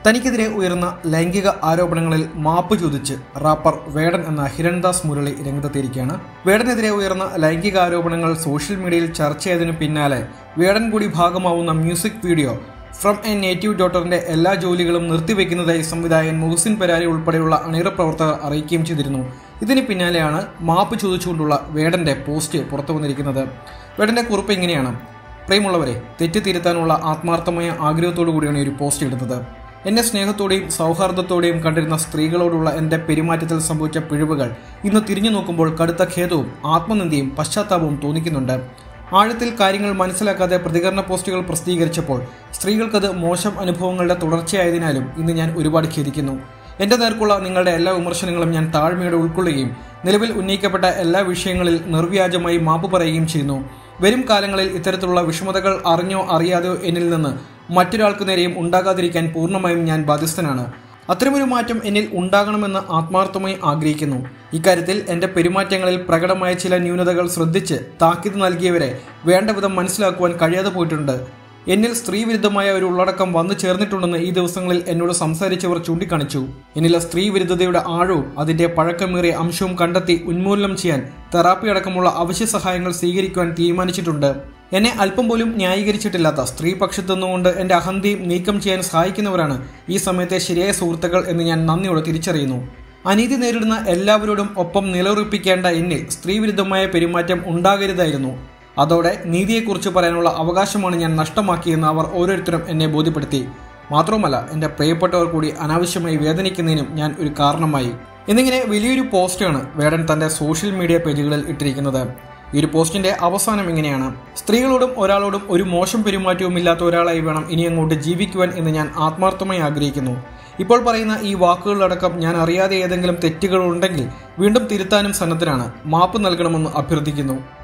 തനിക്കെതിരെ ഉയർന്ന ലൈംഗിക ആരോപണങ്ങളിൽ മാപ്പ് ചോദിച്ച് റാപ്പർ വേടൻ എന്ന ഹിരൺദാസ് മുരളി രംഗത്തെത്തിയിരിക്കുകയാണ് വേടനെതിരെ ഉയർന്ന ലൈംഗിക ആരോപണങ്ങൾ സോഷ്യൽ മീഡിയയിൽ ചർച്ചയായതിനു പിന്നാലെ വേടൻ കൂടി ഭാഗമാവുന്ന music video from a native ഡോട്ടറിന്റെ എല്ലാ ജോലികളും നിർത്തിവെക്കുന്നതായി സംവിധായകൻ മുഹസിൻ പെരാരി ഉൾപ്പെടെയുള്ള അണിയറ പ്രവർത്തകർ അറിയിക്കുകയും ചെയ്തിരുന്നു ഇതിന് പിന്നാലെയാണ് മാപ്പ് ചോദിച്ചുകൊണ്ടുള്ള വേടന്റെ പോസ്റ്റ് പുറത്തു വന്നിരിക്കുന്നത് വേടന്റെ കുറിപ്പ് ഇങ്ങനെയാണ് പ്രിയമുള്ളവരെ തെറ്റ് തിരുത്താനുള്ള ആത്മാർത്ഥമായ ആഗ്രഹത്തോടു കൂടിയാണ് ഈ ഒരു പോസ്റ്റ് ഇടുന്നത് എന്നെ സ്നേഹത്തോടെയും സൗഹാർദ്ദത്തോടെയും കണ്ടിരുന്ന സ്ത്രീകളോടുള്ള എൻ്റെ പെരുമാറ്റത്തിൽ സംഭവിച്ച പിഴവുകൾ ഇന്ന് തിരിഞ്ഞു നോക്കുമ്പോൾ കടുത്ത ഖേദവും ആത്മനിന്ദയും പശ്ചാത്താപവും തോന്നിക്കുന്നുണ്ട് ആഴത്തിൽ കാര്യങ്ങൾ മനസ്സിലാക്കാതെ പ്രതികരണ പോസ്റ്റുകൾ പ്രസിദ്ധീകരിച്ചപ്പോൾ സ്ത്രീകൾക്കത് മോശം അനുഭവങ്ങളുടെ തുടർച്ചയായതിനാലും ഇന്ന് ഞാൻ ഒരുപാട് ഖേദിക്കുന്നു എന്റെ നേർക്കുള്ള നിങ്ങളുടെ എല്ലാ വിമർശനങ്ങളും ഞാൻ താഴ്മയോടെ ഉൾക്കൊള്ളുകയും നിലവിൽ ഉന്നയിക്കപ്പെട്ട എല്ലാ വിഷയങ്ങളിൽ നിർവ്യാജമായി മാപ്പ് പറയുകയും ചെയ്യുന്നു വരും കാലങ്ങളിൽ ഇത്തരത്തിലുള്ള വിഷമതകൾ അറിഞ്ഞോ അറിയാതെയോ എന്നിൽ നിന്ന് മറ്റൊരാൾക്ക് നേരെയും ഉണ്ടാകാതിരിക്കാൻ പൂർണ്ണമായും ഞാൻ ബാധ്യസ്ഥനാണ് അത്തരമൊരു മാറ്റം എന്നിൽ ഉണ്ടാകണമെന്ന് ആത്മാർത്ഥമായി ആഗ്രഹിക്കുന്നു ഇക്കാര്യത്തിൽ എൻ്റെ പെരുമാറ്റങ്ങളിൽ പ്രകടമായ ചില ന്യൂനതകൾ ശ്രദ്ധിച്ച് താക്കീത് നൽകിയവരെ വേണ്ടവിധം മനസ്സിലാക്കുവാൻ കഴിയാതെ പോയിട്ടുണ്ട് എന്നിൽ സ്ത്രീവിരുദ്ധമായ ഒരു ഉള്ളടക്കം വന്നു ചേർന്നിട്ടുണ്ടെന്ന് ഈ ദിവസങ്ങളിൽ എന്നോട് സംസാരിച്ചവർ ചൂണ്ടിക്കാണിച്ചു എന്നിലെ സ്ത്രീവിരുദ്ധതയുടെ ആഴവും അതിന്റെ പഴക്കമേറിയ അംശവും കണ്ടെത്തി ഉന്മൂലനം ചെയ്യാൻ തെറാപ്പി അടക്കമുള്ള അവശ്യ സഹായങ്ങൾ സ്വീകരിക്കുവാൻ തീരുമാനിച്ചിട്ടുണ്ട് എന്നെ അല്പം പോലും ന്യായീകരിച്ചിട്ടില്ലാത്ത സ്ത്രീ പക്ഷത്തു നിന്നുകൊണ്ട് എന്റെ അഹന്തിയും നീക്കം ചെയ്യാൻ സഹായിക്കുന്നവരാണ് ഈ സമയത്തെ ശരിയായ സുഹൃത്തുക്കൾ എന്ന് ഞാൻ നന്ദിയോടെ തിരിച്ചറിയുന്നു അനീതി നേരിടുന്ന എല്ലാവരോടും ഒപ്പം നിലയുറപ്പിക്കേണ്ട എന്നിൽ സ്ത്രീവിരുദ്ധമായ പെരുമാറ്റം ഉണ്ടാകരുതായിരുന്നു അതോടെ നീതിയെക്കുറിച്ച് പറയാനുള്ള അവകാശമാണ് ഞാൻ നഷ്ടമാക്കിയെന്ന് അവർ ഓരോരുത്തരും എന്നെ ബോധ്യപ്പെടുത്തി മാത്രവുമല്ല എൻ്റെ പ്രിയപ്പെട്ടവർ കൂടി അനാവശ്യമായി വേദനിക്കുന്നതിനും ഞാൻ ഒരു കാരണമായി എന്നിങ്ങനെ വലിയൊരു പോസ്റ്റാണ് വേടൻ തൻ്റെ സോഷ്യൽ മീഡിയ പേജുകളിൽ ഇട്ടിരിക്കുന്നത് ഈ ഒരു പോസ്റ്റിന്റെ അവസാനം ഇങ്ങനെയാണ് സ്ത്രീകളോടും ഒരാളോടും ഒരു മോശം പെരുമാറ്റവും ഇല്ലാത്ത ഒരാളായി വേണം ഇനി അങ്ങോട്ട് ജീവിക്കുവാൻ എന്ന് ഞാൻ ആത്മാർത്ഥമായി ആഗ്രഹിക്കുന്നു ഇപ്പോൾ പറയുന്ന ഈ വാക്കുകളിലടക്കം ഞാൻ അറിയാതെ ഏതെങ്കിലും തെറ്റുകൾ ഉണ്ടെങ്കിൽ വീണ്ടും തിരുത്താനും സന്നദ്ധനാണ് മാപ്പ് നൽകണമെന്ന് അഭ്യർത്ഥിക്കുന്നു